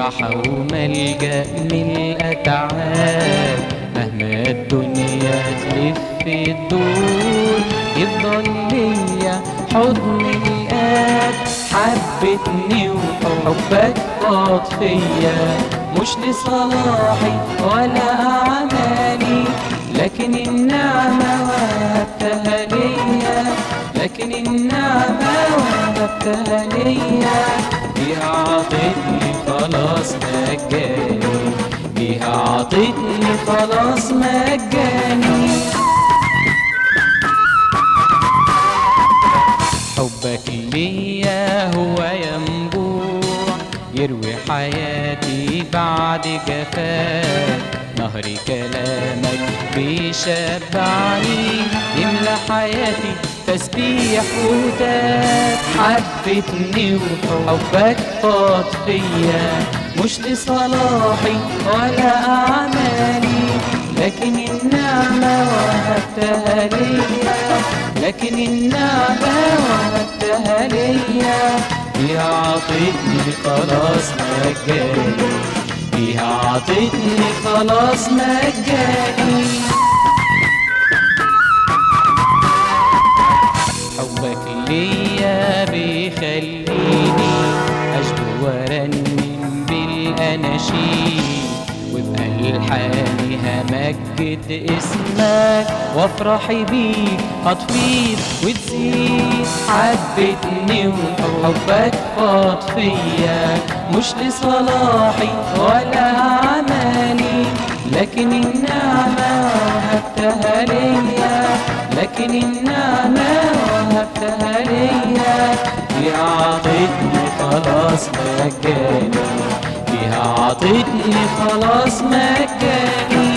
راحة وملجأ من الأتعاب مهما الدنيا تلف الدور يفضل ليا حضن الآب حبتني وحبك فاض فيا مش لصلاحي ولا أعمالي لكن النعمة وهبتها ليا لكن النعمة وهبتها ليا بيها عطتني خلاص مجاني بيها عطتني خلاص مجاني حبك ليا هو ينبوع يروي حياتي بعد جفاف نهر كلامك بيشبعني يملى حياتي تسبيح وتاب حبتني وحبك فاض فيا مش لصلاحي ولا أعمالي لكن النعمة وهبتها ليا لكن النعمة وهبتها ليا بيها عطتني خلاص مجاني بيها عطتني خلاص مجاني حبك ليا بيخليني أشكو وأرنم بالأناشيد وبألحاني همجد اسمك وافرح بيك هتفيض وتزيد حبتني وحبك فاض فيا مش لصلاحي ولا أعمالي لكن النعمة وهبتها ليا لكن النعمة وهبتها ليا بيها عطتني خلاص مجاني بيها عطتني خلاص مجاني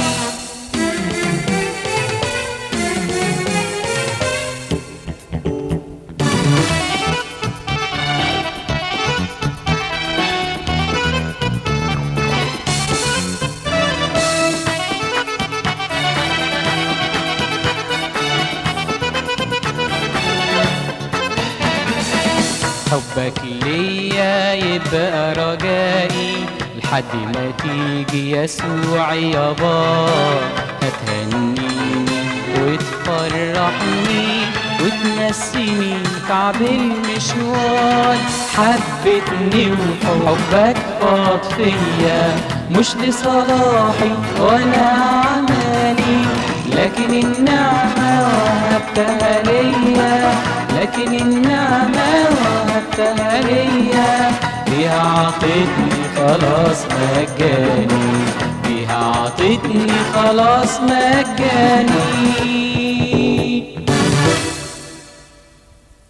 حبك ليا يبقى رجائي لحد ما تيجي يسوع يابا هتهنيني وتفرحني وتنسيني تعب المشوار حبتني وحبك فاض فيا مش لصلاحي ولا أعمالي لكن النعمة وهبتها ليا لكن النعمة وهبتها ليا بيها عطتني خلاص مجاني بيها عطتني خلاص مجاني